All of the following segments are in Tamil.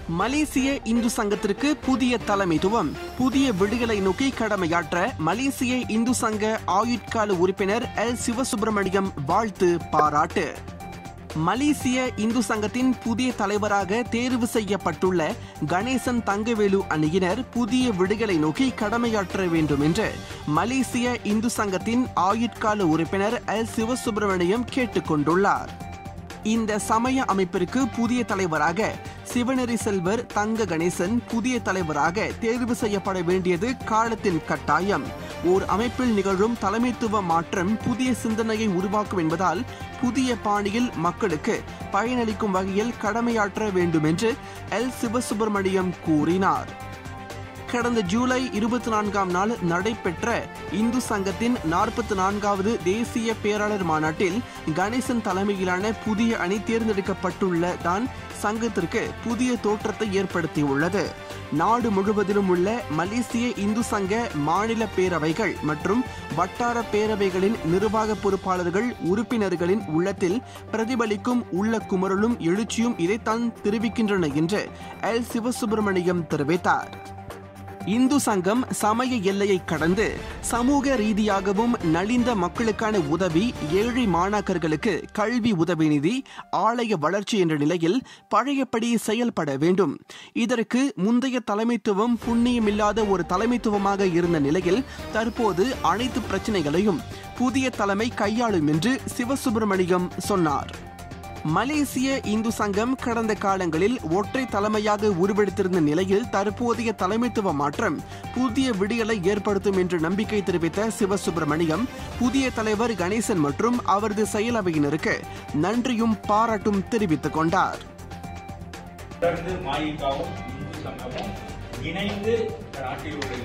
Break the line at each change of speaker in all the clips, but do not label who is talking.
மலேசிய இந்து சங்கத்திற்கு புதிய தலைமைத்துவம் புதிய விடுதலை நோக்கி கடமையாற்ற மலேசிய இந்து சங்க ஆயுட்கால உறுப்பினர் எல் சிவசுப்பிரமணியம் வாழ்த்து பாராட்டு மலேசிய இந்து சங்கத்தின் புதிய தலைவராக தேர்வு செய்யப்பட்டுள்ள கணேசன் தங்கவேலு அணியினர் புதிய விடுதலை நோக்கி கடமையாற்ற வேண்டும் என்று மலேசிய இந்து சங்கத்தின் ஆயுட்கால உறுப்பினர் எல் சிவசுப்பிரமணியம் கேட்டுக்கொண்டுள்ளார் இந்த சமய அமைப்பிற்கு புதிய தலைவராக சிவநெறி செல்வர் தங்க கணேசன் புதிய தலைவராக தேர்வு செய்யப்பட வேண்டியது காலத்தின் கட்டாயம் ஓர் அமைப்பில் நிகழும் தலைமைத்துவ மாற்றம் புதிய சிந்தனையை உருவாக்கும் என்பதால் புதிய பாணியில் மக்களுக்கு பயனளிக்கும் வகையில் கடமையாற்ற வேண்டும் என்று எல் சிவசுப்பிரமணியம் கூறினார் கடந்த ஜூலை இருபத்தி நான்காம் நாள் நடைபெற்ற இந்து சங்கத்தின் நாற்பத்தி நான்காவது தேசிய பேராளர் மாநாட்டில் கணேசன் தலைமையிலான புதிய அணி தேர்ந்தெடுக்கப்பட்டுள்ள தான் சங்கத்திற்கு புதிய தோற்றத்தை ஏற்படுத்தியுள்ளது நாடு முழுவதிலும் உள்ள மலேசிய இந்து சங்க மாநில பேரவைகள் மற்றும் வட்டார பேரவைகளின் நிர்வாக பொறுப்பாளர்கள் உறுப்பினர்களின் உள்ளத்தில் பிரதிபலிக்கும் உள்ள குமரலும் எழுச்சியும் இதைத்தான் தெரிவிக்கின்றன என்று எல் சிவசுப்பிரமணியம் தெரிவித்தார் இந்து சங்கம் சமய எல்லையை கடந்து சமூக ரீதியாகவும் நலிந்த மக்களுக்கான உதவி ஏழை மாணாக்கர்களுக்கு கல்வி உதவி நிதி ஆலய வளர்ச்சி என்ற நிலையில் பழையபடி செயல்பட வேண்டும் இதற்கு முந்தைய தலைமைத்துவம் புண்ணியமில்லாத ஒரு தலைமைத்துவமாக இருந்த நிலையில் தற்போது அனைத்து பிரச்சனைகளையும் புதிய தலைமை கையாளும் என்று சிவசுப்பிரமணியம் சொன்னார் மலேசிய இந்து சங்கம் கடந்த காலங்களில் ஒற்றை தலைமையாக உருவெடுத்திருந்த நிலையில் தற்போதைய தலைமைத்துவ மாற்றம் புதிய விடியலை ஏற்படுத்தும் என்று நம்பிக்கை தெரிவித்த சிவசுப்பிரமணியம் புதிய தலைவர் கணேசன் மற்றும் அவரது செயலவையினருக்கு நன்றியும் பாராட்டும் தெரிவித்துக் கொண்டார்
தொடர்ந்து மாயிகாவும் இந்து சங்கமும் இணைந்து இந்த நாட்டில் உள்ள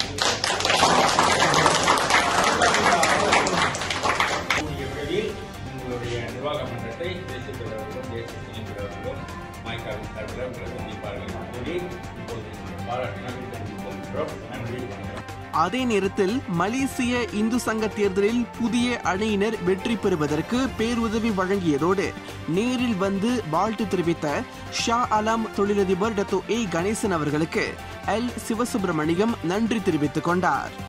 இந்து கூடிய விரைவில் உங்களுடைய நிர்வாக மன்றத்தை தேசிய தலைவர்களும் தேசிய துணைத் தலைவர்களும் மாய்காவின் சார்பில் உங்களை சந்திப்பார்கள் என்று கூறி இப்போது உங்களுடைய பாராட்டினால் தெரிவித்துக் நன்றி வணக்கம்
அதே நேரத்தில் மலேசிய இந்து சங்க தேர்தலில் புதிய அணியினர் வெற்றி பெறுவதற்கு பேருதவி வழங்கியதோடு நேரில் வந்து வாழ்த்து தெரிவித்த ஷா அலாம் தொழிலதிபர் டத்தோ ஏ கணேசன் அவர்களுக்கு எல் சிவசுப்பிரமணியம் நன்றி தெரிவித்துக் கொண்டார்